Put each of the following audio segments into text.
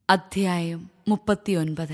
അധ്യായം മുപ്പത്തിയൊൻപത്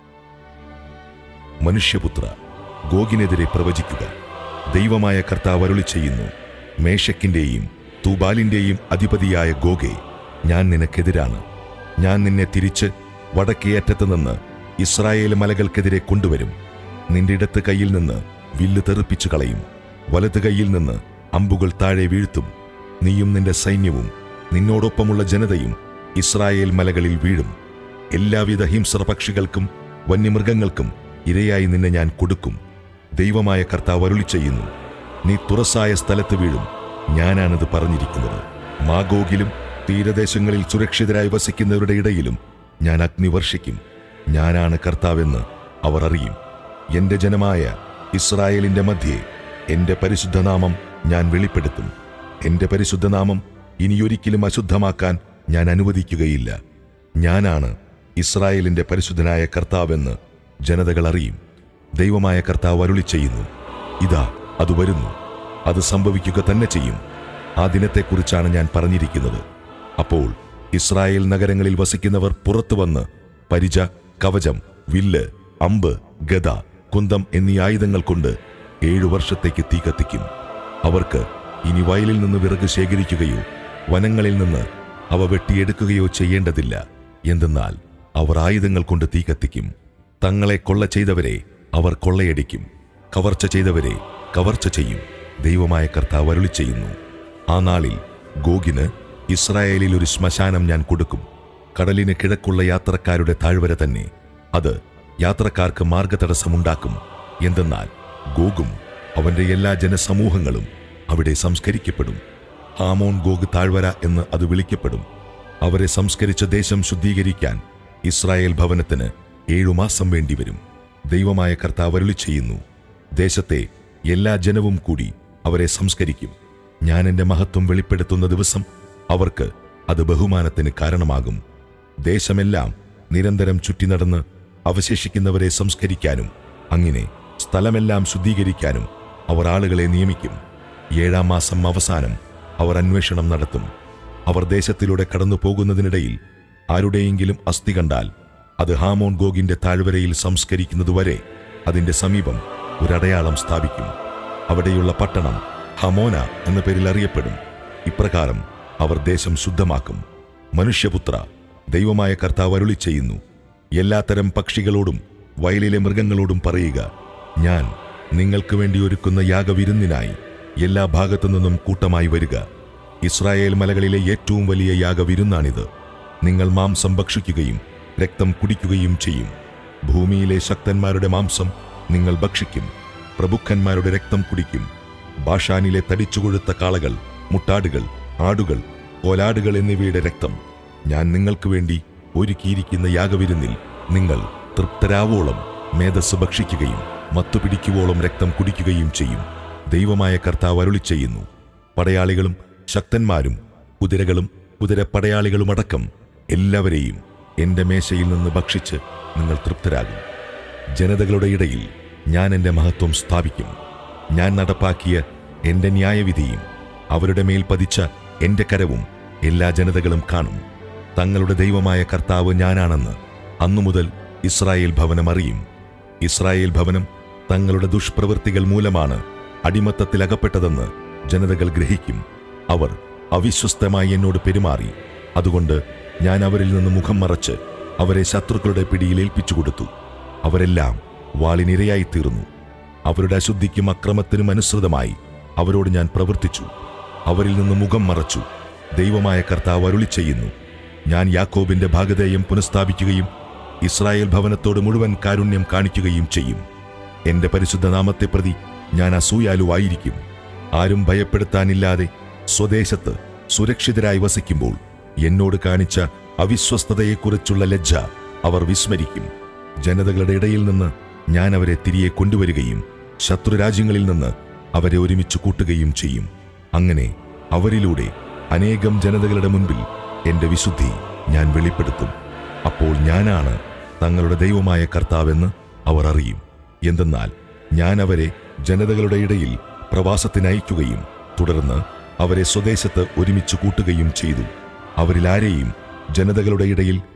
മനുഷ്യപുത്ര ഗോഗിനെതിരെ പ്രവചിക്കുക ദൈവമായ കർത്താവ് അരുളി ചെയ്യുന്നു മേഷക്കിന്റെയും തൂബാലിന്റെയും അധിപതിയായ ഗോഗെ ഞാൻ നിനക്കെതിരാണ് ഞാൻ നിന്നെ തിരിച്ച് വടക്കേ അറ്റത്ത് നിന്ന് ഇസ്രായേൽ മലകൾക്കെതിരെ കൊണ്ടുവരും നിന്റെ ഇടത്ത് കൈയിൽ നിന്ന് വില്ല് തെറിപ്പിച്ചു കളയും വലത് കൈയിൽ നിന്ന് അമ്പുകൾ താഴെ വീഴ്ത്തും നീയും നിന്റെ സൈന്യവും നിന്നോടൊപ്പമുള്ള ജനതയും ഇസ്രായേൽ മലകളിൽ വീഴും എല്ലാവിധ ഹിംസ്ര പക്ഷികൾക്കും വന്യമൃഗങ്ങൾക്കും ഇരയായി നിന്നെ ഞാൻ കൊടുക്കും ദൈവമായ കർത്താവ് അരുളി ചെയ്യുന്നു നീ തുറസായ സ്ഥലത്ത് വീഴും ഞാനാണിത് പറഞ്ഞിരിക്കുന്നത് മാഗോഗിലും തീരദേശങ്ങളിൽ സുരക്ഷിതരായി വസിക്കുന്നവരുടെ ഇടയിലും ഞാൻ അഗ്നി വർഷിക്കും ഞാനാണ് കർത്താവെന്ന് അവർ അറിയും എന്റെ ജനമായ ഇസ്രായേലിന്റെ മധ്യേ എന്റെ പരിശുദ്ധനാമം ഞാൻ വെളിപ്പെടുത്തും എന്റെ പരിശുദ്ധനാമം ഇനിയൊരിക്കലും അശുദ്ധമാക്കാൻ ഞാൻ അനുവദിക്കുകയില്ല ഞാനാണ് ഇസ്രായേലിന്റെ പരിശുദ്ധനായ കർത്താവെന്ന് ജനതകൾ അറിയും ദൈവമായ കർത്താവ് അരുളി ചെയ്യുന്നു ഇതാ അത് വരുന്നു അത് സംഭവിക്കുക തന്നെ ചെയ്യും ആ ദിനത്തെക്കുറിച്ചാണ് ഞാൻ പറഞ്ഞിരിക്കുന്നത് അപ്പോൾ ഇസ്രായേൽ നഗരങ്ങളിൽ വസിക്കുന്നവർ പുറത്തു വന്ന് പരിച കവചം വില്ല് അമ്പ് ഗദ കുന്തം എന്നീ ആയുധങ്ങൾ കൊണ്ട് ഏഴു വർഷത്തേക്ക് തീ കത്തിക്കും അവർക്ക് ഇനി വയലിൽ നിന്ന് വിറക് ശേഖരിക്കുകയോ വനങ്ങളിൽ നിന്ന് അവ വെട്ടിയെടുക്കുകയോ ചെയ്യേണ്ടതില്ല എന്തെന്നാൽ അവർ ആയുധങ്ങൾ കൊണ്ട് തീ കത്തിക്കും തങ്ങളെ കൊള്ള ചെയ്തവരെ അവർ കൊള്ളയടിക്കും കവർച്ച ചെയ്തവരെ കവർച്ച ചെയ്യും ദൈവമായ കർത്താവ് അരുളി ചെയ്യുന്നു ആ നാളിൽ ഗോഗിന് ഇസ്രായേലിൽ ഒരു ശ്മശാനം ഞാൻ കൊടുക്കും കടലിന് കിഴക്കുള്ള യാത്രക്കാരുടെ താഴ്വര തന്നെ അത് യാത്രക്കാർക്ക് മാർഗതടസ്സമുണ്ടാക്കും എന്തെന്നാൽ ഗോഗും അവന്റെ എല്ലാ ജനസമൂഹങ്ങളും അവിടെ സംസ്കരിക്കപ്പെടും ഹാമോൻ ഗോഗ് താഴ്വര എന്ന് അത് വിളിക്കപ്പെടും അവരെ സംസ്കരിച്ച ദേശം ശുദ്ധീകരിക്കാൻ ഇസ്രായേൽ ഭവനത്തിന് ഏഴുമാസം വേണ്ടിവരും ദൈവമായ കർത്താവ് അരുളി ചെയ്യുന്നു ദേശത്തെ എല്ലാ ജനവും കൂടി അവരെ സംസ്കരിക്കും ഞാൻ എന്റെ മഹത്വം വെളിപ്പെടുത്തുന്ന ദിവസം അവർക്ക് അത് ബഹുമാനത്തിന് കാരണമാകും ദേശമെല്ലാം നിരന്തരം ചുറ്റി നടന്ന് അവശേഷിക്കുന്നവരെ സംസ്കരിക്കാനും അങ്ങനെ സ്ഥലമെല്ലാം ശുദ്ധീകരിക്കാനും അവർ ആളുകളെ നിയമിക്കും ഏഴാം മാസം അവസാനം അവർ അന്വേഷണം നടത്തും അവർ ദേശത്തിലൂടെ കടന്നു പോകുന്നതിനിടയിൽ ആരുടെയെങ്കിലും അസ്ഥി കണ്ടാൽ അത് ഹാമോൺ ഗോഗിന്റെ താഴ്വരയിൽ സംസ്കരിക്കുന്നതുവരെ അതിന്റെ സമീപം ഒരടയാളം സ്ഥാപിക്കും അവിടെയുള്ള പട്ടണം ഹമോന എന്ന പേരിൽ അറിയപ്പെടും ഇപ്രകാരം അവർ ദേശം ശുദ്ധമാക്കും മനുഷ്യപുത്ര ദൈവമായ കർത്താവ് അരുളി ചെയ്യുന്നു എല്ലാത്തരം പക്ഷികളോടും വയലിലെ മൃഗങ്ങളോടും പറയുക ഞാൻ നിങ്ങൾക്ക് വേണ്ടി ഒരുക്കുന്ന യാഗവിരുന്നിനായി എല്ലാ ഭാഗത്തു നിന്നും കൂട്ടമായി വരിക ഇസ്രായേൽ മലകളിലെ ഏറ്റവും വലിയ യാഗവിരുന്നാണിത് നിങ്ങൾ മാംസം ഭക്ഷിക്കുകയും രക്തം കുടിക്കുകയും ചെയ്യും ഭൂമിയിലെ ശക്തന്മാരുടെ മാംസം നിങ്ങൾ ഭക്ഷിക്കും പ്രഭുക്കന്മാരുടെ രക്തം കുടിക്കും ബാഷാനിലെ തടിച്ചുകൊഴുത്ത കാളകൾ മുട്ടാടുകൾ ആടുകൾ കോലാടുകൾ എന്നിവയുടെ രക്തം ഞാൻ നിങ്ങൾക്ക് വേണ്ടി ഒരുക്കിയിരിക്കുന്ന യാഗവിരുന്നിൽ നിങ്ങൾ തൃപ്തരാവോളം മേധസ് ഭക്ഷിക്കുകയും മത്തുപിടിക്കുവോളം രക്തം കുടിക്കുകയും ചെയ്യും ദൈവമായ കർത്താവ് അരുളി ചെയ്യുന്നു പടയാളികളും ശക്തന്മാരും കുതിരകളും കുതിരപ്പടയാളികളുമടക്കം എല്ലാവരെയും എന്റെ മേശയിൽ നിന്ന് ഭക്ഷിച്ച് നിങ്ങൾ തൃപ്തരാകും ജനതകളുടെ ഇടയിൽ ഞാൻ എന്റെ മഹത്വം സ്ഥാപിക്കും ഞാൻ നടപ്പാക്കിയ എന്റെ ന്യായവിധിയും അവരുടെ മേൽ പതിച്ച എന്റെ കരവും എല്ലാ ജനതകളും കാണും തങ്ങളുടെ ദൈവമായ കർത്താവ് ഞാനാണെന്ന് അന്നു മുതൽ ഇസ്രായേൽ ഭവനം അറിയും ഇസ്രായേൽ ഭവനം തങ്ങളുടെ ദുഷ്പ്രവൃത്തികൾ മൂലമാണ് അടിമത്തത്തിൽ അകപ്പെട്ടതെന്ന് ജനതകൾ ഗ്രഹിക്കും അവർ അവിശ്വസ്തമായി എന്നോട് പെരുമാറി അതുകൊണ്ട് ഞാൻ അവരിൽ നിന്ന് മുഖം മറച്ച് അവരെ ശത്രുക്കളുടെ പിടിയിൽ ഏൽപ്പിച്ചു കൊടുത്തു അവരെല്ലാം വാളിനിരയായി തീർന്നു അവരുടെ അശുദ്ധിക്കും അക്രമത്തിനും അനുസൃതമായി അവരോട് ഞാൻ പ്രവർത്തിച്ചു അവരിൽ നിന്ന് മുഖം മറച്ചു ദൈവമായ കർത്താവ് അരുളി ചെയ്യുന്നു ഞാൻ യാക്കോബിന്റെ ഭാഗധേയം പുനഃസ്ഥാപിക്കുകയും ഇസ്രായേൽ ഭവനത്തോട് മുഴുവൻ കാരുണ്യം കാണിക്കുകയും ചെയ്യും എന്റെ പരിശുദ്ധ നാമത്തെ പ്രതി ഞാൻ അസൂയാലുവായിരിക്കും ആരും ഭയപ്പെടുത്താനില്ലാതെ സ്വദേശത്ത് സുരക്ഷിതരായി വസിക്കുമ്പോൾ എന്നോട് കാണിച്ച അവിശ്വസ്തതയെക്കുറിച്ചുള്ള ലജ്ജ അവർ വിസ്മരിക്കും ജനതകളുടെ ഇടയിൽ നിന്ന് ഞാൻ അവരെ തിരികെ കൊണ്ടുവരികയും ശത്രുരാജ്യങ്ങളിൽ നിന്ന് അവരെ ഒരുമിച്ച് കൂട്ടുകയും ചെയ്യും അങ്ങനെ അവരിലൂടെ അനേകം ജനതകളുടെ മുൻപിൽ എന്റെ വിശുദ്ധി ഞാൻ വെളിപ്പെടുത്തും അപ്പോൾ ഞാനാണ് തങ്ങളുടെ ദൈവമായ കർത്താവെന്ന് അവർ അറിയും എന്തെന്നാൽ ഞാൻ അവരെ ജനതകളുടെ ഇടയിൽ പ്രവാസത്തിനയക്കുകയും തുടർന്ന് അവരെ സ്വദേശത്ത് ഒരുമിച്ച് കൂട്ടുകയും ചെയ്തു അവരിലാരെയും ജനതകളുടെ ഇടയിൽ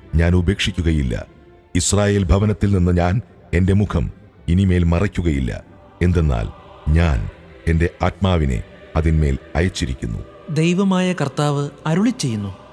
ഞാൻ ഉപേക്ഷിക്കുകയില്ല ഇസ്രായേൽ ഭവനത്തിൽ നിന്ന് ഞാൻ എന്റെ മുഖം ഇനിമേൽ മറയ്ക്കുകയില്ല എന്തെന്നാൽ ഞാൻ എന്റെ ആത്മാവിനെ അതിന്മേൽ അയച്ചിരിക്കുന്നു ദൈവമായ കർത്താവ് അരുളി ചെയ്യുന്നു